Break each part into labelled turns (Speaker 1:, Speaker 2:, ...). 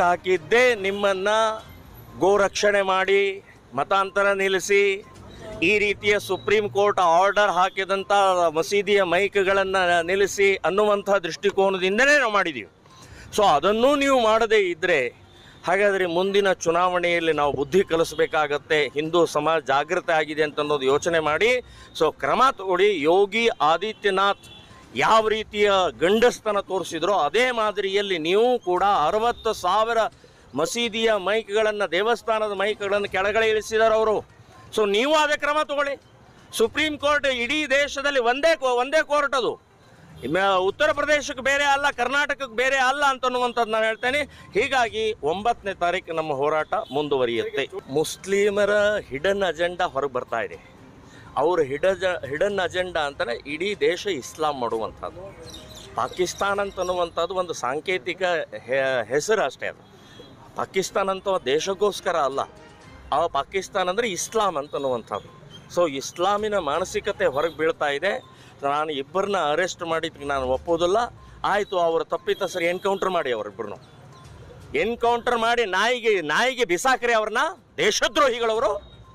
Speaker 1: ಹಾಕಿದ್ದೇ ನಿಮ್ಮನ್ನ ಗೋರಕ್ಷಣೆ ಮಾಡಿ ಮತಾಂತರ ನಿಲ್ಲಿಸಿ ಈ ರೀತಿಯ ಸುಪ್ರೀಂ ಕೋರ್ಟ್ ಆರ್ಡರ್ ಹಾಕಿದಂಥ ಮಸೀದಿಯ ಮೈಕ್ಗಳನ್ನು ನಿಲ್ಲಿಸಿ ಅನ್ನುವಂಥ ದೃಷ್ಟಿಕೋನದಿಂದಲೇ ನಾವು ಮಾಡಿದ್ದೀವಿ ಸೊ ಅದನ್ನೂ ನೀವು ಮಾಡದೇ ಇದ್ದರೆ ಹಾಗಾದರೆ ಮುಂದಿನ ಚುನಾವಣೆಯಲ್ಲಿ ನಾವು ಬುದ್ಧಿ ಕಲಿಸ್ಬೇಕಾಗತ್ತೆ ಹಿಂದೂ ಸಮಾಜ ಜಾಗೃತ ಆಗಿದೆ ಅಂತ ಅನ್ನೋದು ಯೋಚನೆ ಮಾಡಿ ಸೊ ಕ್ರಮ ತಗೊಳ್ಳಿ ಯೋಗಿ ಆದಿತ್ಯನಾಥ್ ಯಾವ ರೀತಿಯ ಗಂಡಸ್ತನ ತೋರಿಸಿದ್ರೋ ಅದೇ ಮಾದರಿಯಲ್ಲಿ ನೀವು ಕೂಡ ಅರವತ್ತು ಸಾವಿರ ಮಸೀದಿಯ ಮೈಕ್ಗಳನ್ನು ದೇವಸ್ಥಾನದ ಮೈಕ್ಗಳನ್ನು ಕೆಳಗಡೆ ಇಳಿಸಿದಾರೆ ಅವರು ಸೊ ನೀವು ಅದೇ ಕ್ರಮ ತಗೊಳ್ಳಿ ಸುಪ್ರೀಂ ಕೋರ್ಟ್ ಇಡೀ ದೇಶದಲ್ಲಿ ಒಂದೇ ಕೋ- ಒಂದೇ ಕೋರ್ಟ್ ಅದು ಇನ್ನು ಉತ್ತರ ಪ್ರದೇಶಕ್ಕೆ ಬೇರೆ ಅಲ್ಲ ಕರ್ನಾಟಕಕ್ಕೆ ಬೇರೆ ಅಲ್ಲ ಅಂತನ್ನುವಂಥದ್ದು ನಾನು ಹೇಳ್ತೇನೆ ಹೀಗಾಗಿ ಒಂಬತ್ತನೇ ತಾರೀಕು ನಮ್ಮ ಹೋರಾಟ ಮುಂದುವರಿಯುತ್ತೆ ಮುಸ್ಲಿಮರ ಹಿಡನ್ ಅಜೆಂಡಾ ಹೊರಗೆ ಬರ್ತಾ ಇದೆ ಅವ್ರ ಹಿಡಜ ಹಿಡನ್ ಅಜೆಂಡಾ ಅಂತಲೇ ಇಡೀ ದೇಶ ಇಸ್ಲಾಂ ಮಾಡುವಂಥದ್ದು ಪಾಕಿಸ್ತಾನ ಅಂತನ್ನುವಂಥದ್ದು ಒಂದು ಸಾಂಕೇತಿಕ ಹೆ- ಹೆಸರು ಅಷ್ಟೇ ಅದು ಪಾಕಿಸ್ತಾನ ಅಂತ ದೇಶಕ್ಕೋಸ್ಕರ ಅಲ್ಲ ಆ ಪಾಕಿಸ್ತಾನ ಅಂದರೆ ಇಸ್ಲಾಂ ಅಂತನ್ನುವಂಥದ್ದು ಸೊ ಇಸ್ಲಾಮಿನ ಮಾನಸಿಕತೆ ಹೊರಗೆ ಬೀಳ್ತಾ ಇದೆ ನಾನು ಇಬ್ಬರನ್ನ ಅರೆಸ್ಟ್ ಮಾಡಿದ್ದಕ್ಕೆ ನಾನು ಒಪ್ಪೋದಿಲ್ಲ ಆಯಿತು ಅವರು ತಪ್ಪಿತಸರಿ ಎನ್ಕೌಂಟರ್ ಮಾಡಿ ಅವರಿಬ್ಬರನ್ನು ಎನ್ಕೌಂಟರ್ ಮಾಡಿ ನಾಯಿಗೆ ನಾಯಿಗೆ ಬಿಸಾಕ್ರಿ ಅವ್ರನ್ನ ದೇಶದ್ರೋಹಿಗಳವರು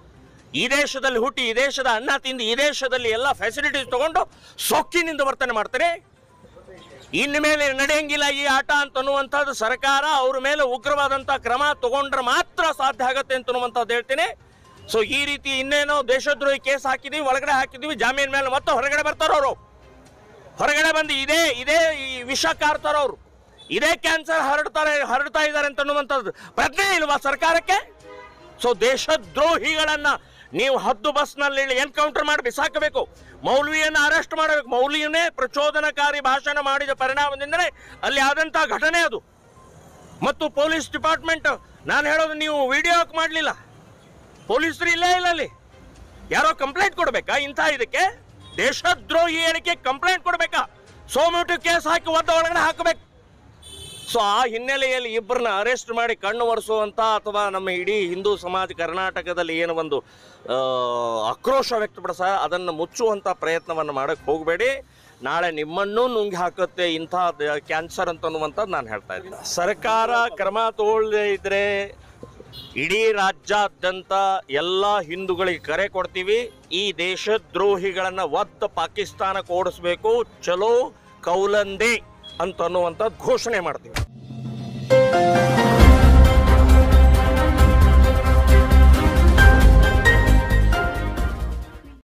Speaker 1: ಈ ದೇಶದಲ್ಲಿ ಹುಟ್ಟಿ ಈ ದೇಶದ ಅನ್ನ ತಿಂದು ಈ ದೇಶದಲ್ಲಿ ಎಲ್ಲ ಫೆಸಿಲಿಟೀಸ್ ತಗೊಂಡು ಸೊಕ್ಕಿನಿಂದ ವರ್ತನೆ ಮಾಡ್ತಾರೆ ಇನ್ನು ಮೇಲೆ ನಡೆಯಂಗಿಲ್ಲ ಈ ಆಟ ಅಂತನ್ನುವಂಥದ್ದು ಸರ್ಕಾರ ಅವ್ರ ಮೇಲೆ ಉಗ್ರವಾದಂಥ ಕ್ರಮ ತಗೊಂಡ್ರೆ ಮಾತ್ರ ಸಾಧ್ಯ ಆಗತ್ತೆ ಅಂತನ್ನುವಂಥದ್ದು ಹೇಳ್ತೀನಿ ಸೊ ಈ ರೀತಿ ಇನ್ನೇನೋ ದೇಶದ್ರೋಹಿ ಕೇಸ್ ಹಾಕಿದೀವಿ ಒಳಗಡೆ ಹಾಕಿದೀವಿ ಜಾಮೀನ್ ಮೇಲೆ ಮತ್ತೆ ಹೊರಗಡೆ ಬರ್ತಾರ ಅವರು ಹೊರಗಡೆ ಬಂದು ಇದೇ ಇದೇ ಈ ವಿಷ ಕಾರ್ತಾರ ಅವರು ಇದೇ ಕ್ಯಾನ್ಸರ್ ಹರಡ್ತಾರೆ ಹರಡ್ತಾ ಇದ್ದಾರೆ ಅಂತನ್ನುವಂಥದ್ದು ಪ್ರಜ್ಞೆ ಇಲ್ವಾ ಸರ್ಕಾರಕ್ಕೆ ಸೊ ದೇಶದ್ರೋಹಿಗಳನ್ನ ನೀವು ಹದ್ದು ಬಸ್ನಲ್ಲಿ ಎನ್ಕೌಂಟರ್ ಮಾಡಿ ಬಿಸಾಕಬೇಕು ಮೌಲ್ವಿಯನ್ನು ಅರೆಸ್ಟ್ ಮಾಡಬೇಕು ಮೌಲ್ವಿಯನ್ನೇ ಪ್ರಚೋದನಕಾರಿ ಭಾಷಣ ಮಾಡಿದ ಪರಿಣಾಮದಿಂದಲೇ ಅಲ್ಲಿ ಆದಂಥ ಘಟನೆ ಅದು ಮತ್ತು ಪೊಲೀಸ್ ಡಿಪಾರ್ಟ್ಮೆಂಟ್ ನಾನು ಹೇಳೋದು ನೀವು ವಿಡಿಯೋ ಮಾಡಲಿಲ್ಲ ಪೊಲೀಸರು ಇಲ್ಲೇ ಇಲ್ಲ ಅಲ್ಲಿ ಯಾರೋ ಕಂಪ್ಲೇಂಟ್ ಕೊಡ್ಬೇಕಾ ಇಂಥ ಇದಕ್ಕೆ ದೇಶದ್ರೋಹಿ ಹೇಳಿಕೆ ಕಂಪ್ಲೇಂಟ್ ಕೊಡ್ಬೇಕಾ ಸೋಮ್ಯೂಟಿವ್ ಕೇಸ್ ಹಾಕಿ ಒದ್ದ ಒಳಗಡೆ ಹಾಕಬೇಕು ಸೊ ಆ ಹಿನ್ನೆಲೆಯಲ್ಲಿ ಇಬ್ಬರನ್ನ ಅರೆಸ್ಟ್ ಮಾಡಿ ಕಣ್ಣು ಒರೆಸುವಂಥ ಅಥವಾ ನಮ್ಮ ಇಡೀ ಹಿಂದೂ ಸಮಾಜ ಕರ್ನಾಟಕದಲ್ಲಿ ಏನು ಒಂದು ಆ, ಆಕ್ರೋಶ ವ್ಯಕ್ತಪಡಿಸ ಅದನ್ನು ಮುಚ್ಚುವಂಥ ಪ್ರಯತ್ನವನ್ನು ಮಾಡೋಕ್ಕೆ ಹೋಗಬೇಡಿ ನಾಳೆ ನಿಮ್ಮನ್ನೂ ನುಂಗಿ ಹಾಕುತ್ತೆ ಇಂಥ ಕ್ಯಾನ್ಸರ್ ಅಂತನ್ನುವಂಥದ್ದು ನಾನು ಹೇಳ್ತಾ ಇದ್ದೀನಿ ಸರ್ಕಾರ ಕ್ರಮ ತಗೊಳ್ಳದೇ ಇದ್ದರೆ ಇಡೀ ರಾಜ್ಯಾದ್ಯಂತ ಎಲ್ಲ ಹಿಂದೂಗಳಿಗೆ ಕರೆ ಕೊಡ್ತೀವಿ ಈ ದೇಶದ್ರೋಹಿಗಳನ್ನು ಒತ್ತ ಪಾಕಿಸ್ತಾನಕ್ಕೆ ಓಡಿಸ್ಬೇಕು ಚಲೋ ಕೌಲಂದೇ ಅಂತನ್ನುವಂಥ ಘೋಷಣೆ ಮಾಡ್ತೀವಿ